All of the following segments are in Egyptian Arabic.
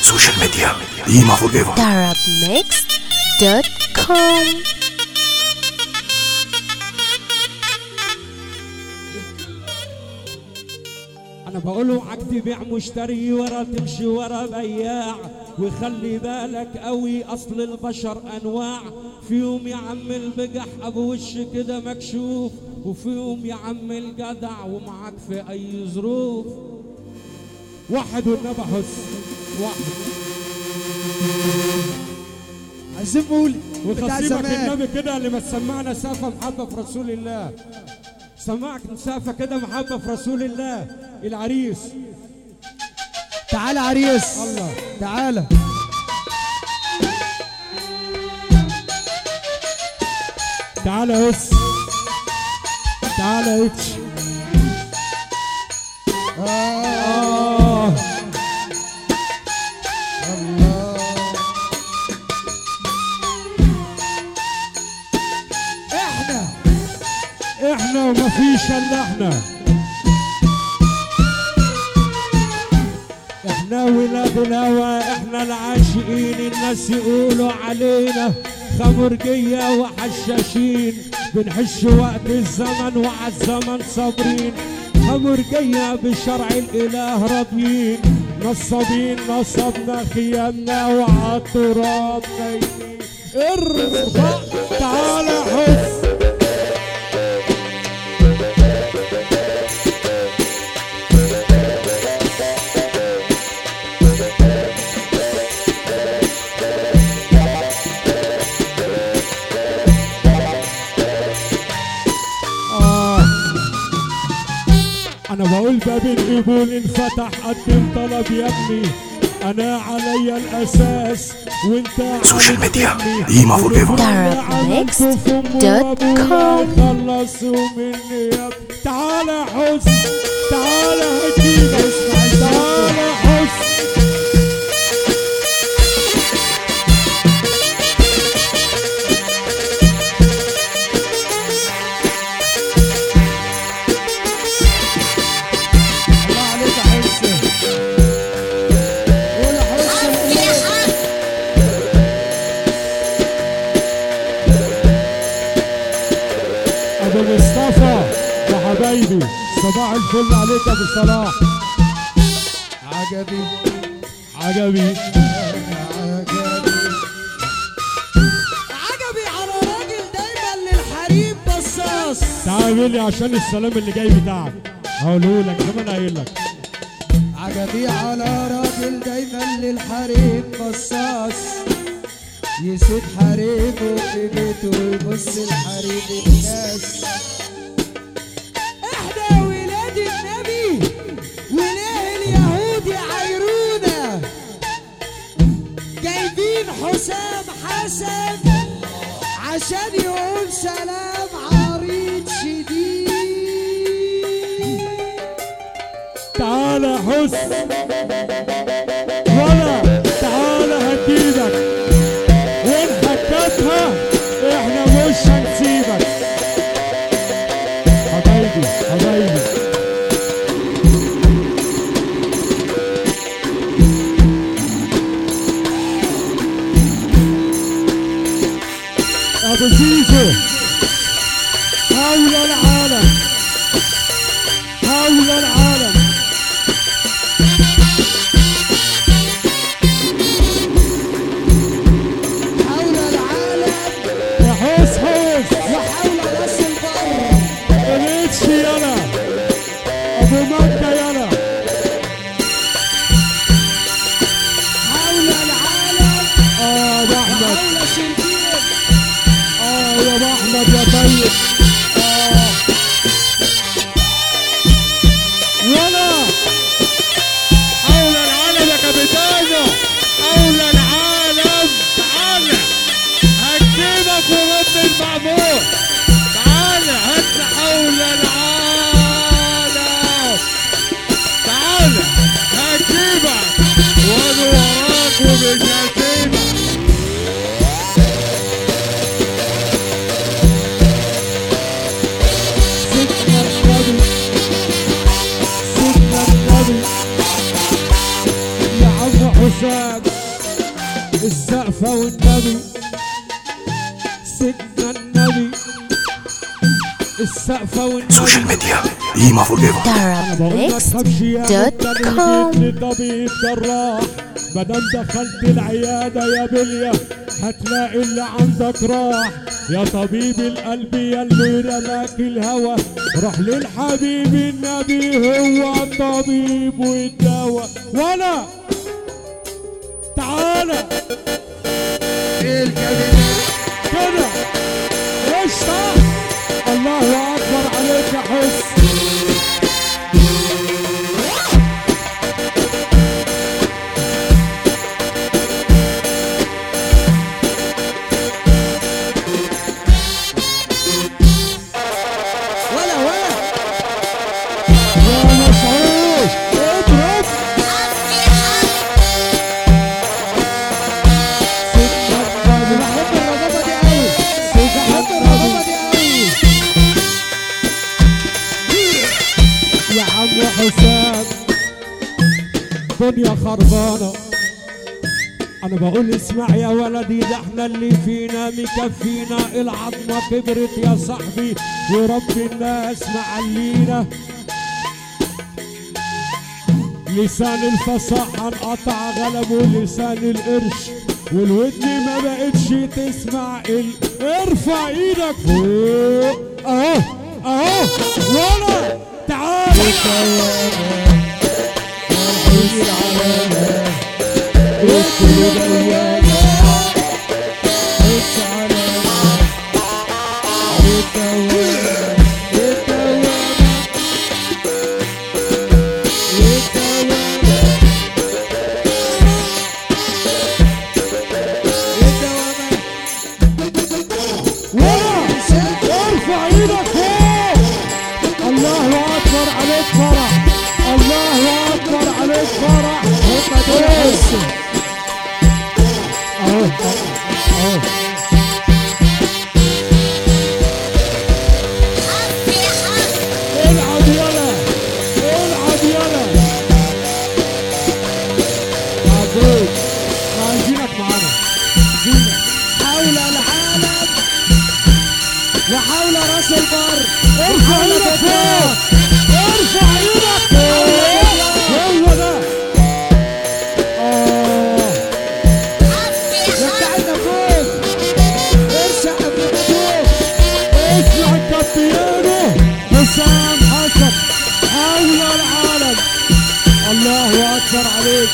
social media Ima forever darabmix.com انا بقول اوعك تبيع مشتري ورا تمشي ورا بياع وخلي بالك قوي اصل البشر انواع فيهم يا عم البجح ابو وش كده مكشوف وفيهم يا عم الجدع ومعاك في اي ظروف واحد والنبي حس واحد عايزين نقول بتاع وخصيبك زمان النبي كده اللي ما تسمعنا سافة محبة في رسول الله سمعك سافة كده محبة في رسول الله العريس تعالى عريس الله تعالى تعالى يا اس تعالى يا اتش آه. احنا احنا وما فيش الا احنا احنا ولاد الهوى احنا العاشقين الناس يقولوا علينا خمرجية وحشاشين بنحش وقت الزمن وعلى الزمن صابرين خمرجية بشرع الاله راضيين نصابين نصبنا خيامنا وعلى التراب نايمين ارفع تعالى حس آه. انا بقول باب القبول انفتح قدم طلب يا ابني انا عليا الاساس وانت Social عليك media. مني. إيما forever. darabmix.com. خلصوا مني يا ابني تعالى حس تعالى هديك تعالى حس الله عليك يا حسن قول يا حسن ابو مصطفى وحبايبي صباح الفل عليك يا ابو صلاح عجبي عجبي عجبي عجبي على راجل دايما للحريم بصاص تعال لي عشان السلام اللي جاي بتاعك هقوله لك زي ما انا قايل لك عجبي على راجل دايما للحريم بصاص يسيب حريمه في بيته ويبص لحريم الناس احنا ولاد النبي وليه اليهود يعايرونا جايبين حسام حسن عشان يقول سلام عريض شديد تعالى حس ولا تعالى هديدك وان حكتها احنا مش هنسيبك حبايبي حبايبي ابو زيزو حول العالم حول العالم حول العالم وحوس حوس وحول راس البر الاتش يلا ابو مكة يلا حول العالم اه ابو احمد حول شربين اه يا ابو احمد يا طيب اه يلا حول العالم يا كابيتانو حول العالم تعالى هكتبك ورب المعمور تعالى هات حول العالم تعالى هجيبك وانا وراك ومش هسيبك سيدنا النبي سيدنا النبي يا عم حسام السقفة والنبي سوشيال ميديا قيمة فور ايفر therapmix.com لطبيب جراح مادام دخلت العيادة يا بلية هتلاقي اللي عندك راح يا طبيب القلب يا اللي رماك الهوى روح للحبيب النبي هو الطبيب والدواء ولا تعالى كده قشطة الله أكبر عليك يا حس ولا ولا يا مسعود اضرب بحب الرضابة دي قوي بحب الرضابة دي قوي يا عم حسام دنيا خربانة أنا بقول اسمع يا ولدي ده احنا اللي فينا مكفينا العظمة كبرت يا صاحبي ورب الناس معلينا لسان الفصاحة انقطع غلبه لسان القرش والودن ما بقتش تسمع ال... ارفع ايدك فوق اهو اهو ولا تعالى ارفع ايدك فوق الله اكبر عليك فرح الله اكبر عليك فرح هم دول اهو اهو العب يلا العب يلا مبروك عايزينك معانا عايزينك حول العالم وحول راس البر ارفع ايدك فوق ارفع ايدك فوق هو ده اه بتاعنا فوق ارشق قبل ما تفوق اسمع الكابيانو حسام حسن حول العالم الله اكبر عليك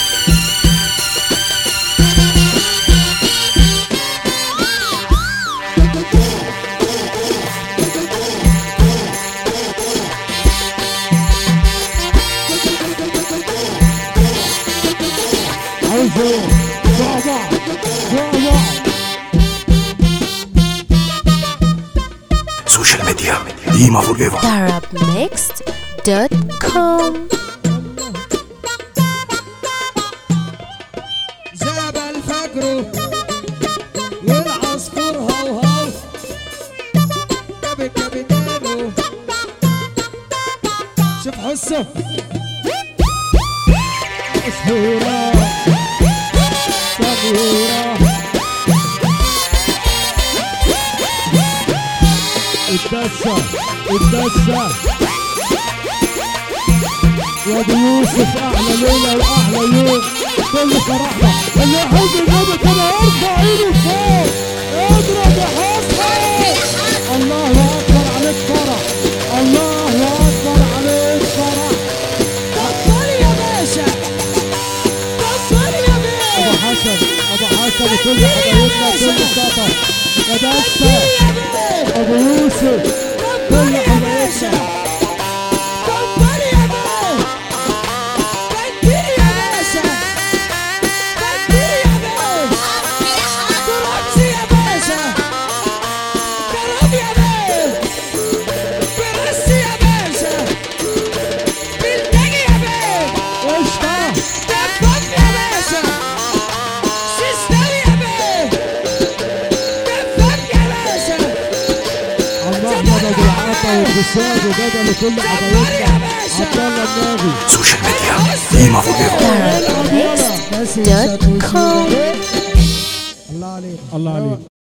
عاوز ايه؟ مع بعض مع بعض سوشيال ميديا قيمة فور ايفر therapmix.com زاب الفجر والعصفور هو هو جاب الكابيتانو شوف حسه مشهورة صغيرة الدسة الدسة يا ابو يوسف احلى ليلة واحلى يوم كل فرحنا اللي يحب النبي كده ارفع ايده فوق اضرب يا حسن الله اكبر عليك فرح الله اكبر عليك فرح كفر يا باشا كفر يا ابو باشا حسن ابو حسن وكل حبايبنا كل سطر يا دسة يا باشا ابو يوسف كفر يا باشا كفر يا باشا كبير يا باشا كبير يا باشا كرمزي يا باشا كرم يا باشا برسي يا باشا بلدجي يا باشا قشطة دباب يا باشا سيستر يا باشا دباب يا باشا الله احمد ابو العطا والفساد وجدل لكل حبايبنا عبد الله الناغي سوشيال ميديا قيمة فور ايفر therapmix.com الله عليك الله عليك